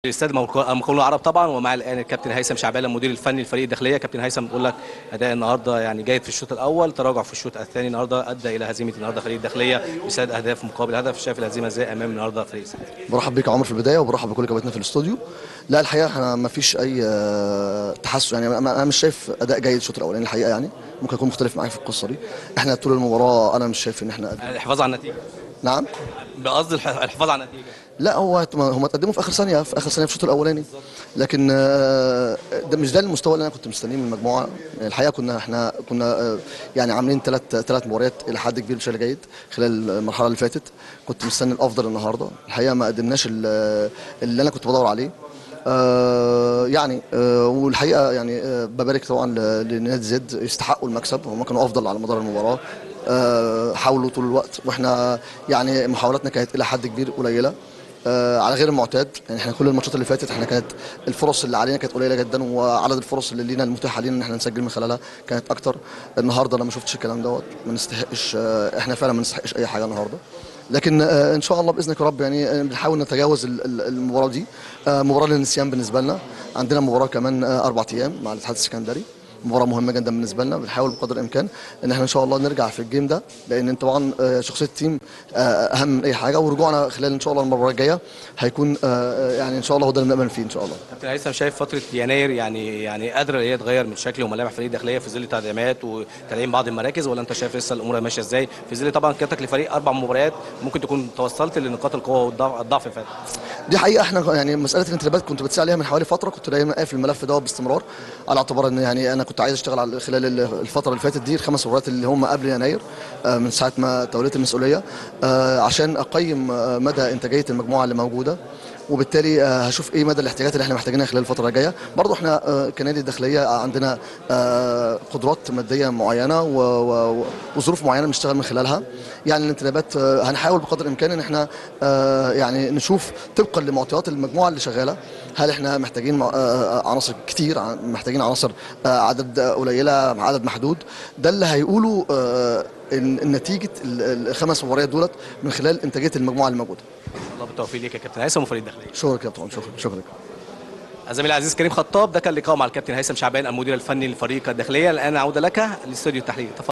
الاستاذ مقاول العرب طبعا ومع الان الكابتن هيثم شعبان المدير الفني للفريق الداخليه كابتن هيثم بيقول لك اداء النهارده يعني جيد في الشوط الاول تراجع في الشوط الثاني النهارده ادى الى هزيمه النهارده فريق الداخليه بسبب اهداف مقابل هدف شايف الهزيمه ازاي امام النهارده فريق السعودية. برحب بيك يا عمر في البدايه وبرحب بكل كباتننا في الاستوديو لا الحقيقه احنا ما فيش اي آه، تحسن يعني أنا- انا مش شايف اداء جيد الشوط الاولاني الحقيقه يعني ممكن اكون مختلف معاك في القصه دي احنا طول المباراه انا مش شايف ان احنا الحفاظ على النتيجه نعم بقصد الح- الحفاظ على النتيجه لا هو هم تقدموا في اخر ثانيه في اخر ثانيه في الشوط الاولاني لكن آه، ده مش ده المستوى اللي انا كنت مستنيه من المجموعه الحقيقه كنا احنا كنا آه، يعني عاملين ثلاث ثلاث مباريات الى حد كبير بشكل جيد خلال المرحله اللي فاتت كنت مستني الافضل النهارده الحقيقه ما قدمناش ال- اللي انا كنت بدور عليه آه يعني آه والحقيقه يعني آه ببارك طبعا ل- لنادي زد يستحقوا المكسب هم كانوا افضل على مدار المباراه آه حاولوا طول الوقت واحنا يعني محاولاتنا كانت الى حد كبير قليله آه على غير المعتاد يعني احنا كل الماتشات اللي فاتت احنا كانت الفرص اللي علينا كانت قليله جدا وعدد الفرص اللي لينا المتاحه لينا ان احنا نسجل من خلالها كانت اكتر النهارده انا ما شفتش الكلام دوت ما نستحقش آه احنا فعلا ما نستحقش اي حاجه النهارده لكن آه، ان شاء الله باذنك يا رب يعني آه، بنحاول نتجاوز ال- ال- المباراه دي آه، مباراه للنسيان بالنسبه لنا عندنا مباراه كمان آه، اربع ايام مع الاتحاد السكندري مباراه مهمه جدا بالنسبه لنا بنحاول بقدر الامكان ان احنا ان شاء الله نرجع في الجيم ده لان طبعا آه، شخصيه التيم آه، اهم من اي حاجه ورجوعنا خلال ان شاء الله المباراه الجايه هيكون آه، يعني ان شاء الله هو ده اللي بنامل فيه ان شاء الله كابتن هيثم شايف فتره يناير يعني يعني قادره هي تغير من شكل وملامح فريق الداخليه في ظل تدعيمات وتدعيم بعض المراكز ولا انت شايف لسه الامور ماشيه ازاي في ظل طبعا كتك لفريق اربع مباريات ممكن تكون توصلت لنقاط القوه والضعف الضعف فات دي حقيقه احنا يعني مساله الانتخابات كنت بتسال عليها من حوالي فتره كنت دايما قافل الملف ده باستمرار على اعتبار ان يعني انا كنت عايز اشتغل على خلال الفتره اللي فاتت دي الخمس مباريات اللي هم قبل يناير آه، من ساعه ما توليت المسؤوليه آه، عشان اقيم آه، مدى انتاجيه المجموعه اللي موجوده وبالتالي آه، هشوف ايه مدى الاحتياجات اللي احنا محتاجينها خلال الفتره الجايه برضو احنا آه، كنادي الداخليه عندنا آه، قدرات ماديه معينه و- و- وظروف معينه بنشتغل من خلالها يعني الانتدابات آه، هنحاول بقدر الامكان ان احنا آه، يعني نشوف طبقا لمعطيات المجموعه اللي شغاله هل احنا محتاجين مع- آه، عناصر كتير ع- محتاجين عناصر آه، عدد قليله مع عدد محدود ده اللي هيقولوا آه، إن- نتيجه ال- الخمس مباريات دولت من خلال انتاجيه المجموعه اللي موجوده الله بالتوفيق ليك يا كابتن هيثم وفريق الداخليه شكرا يا كابتن شكرا شكرا زميلي العزيز كريم خطاب ده كان لقاء مع الكابتن هيثم شعبان المدير الفني للفريق الداخليه الان اعود لك لاستوديو التحليل تفضل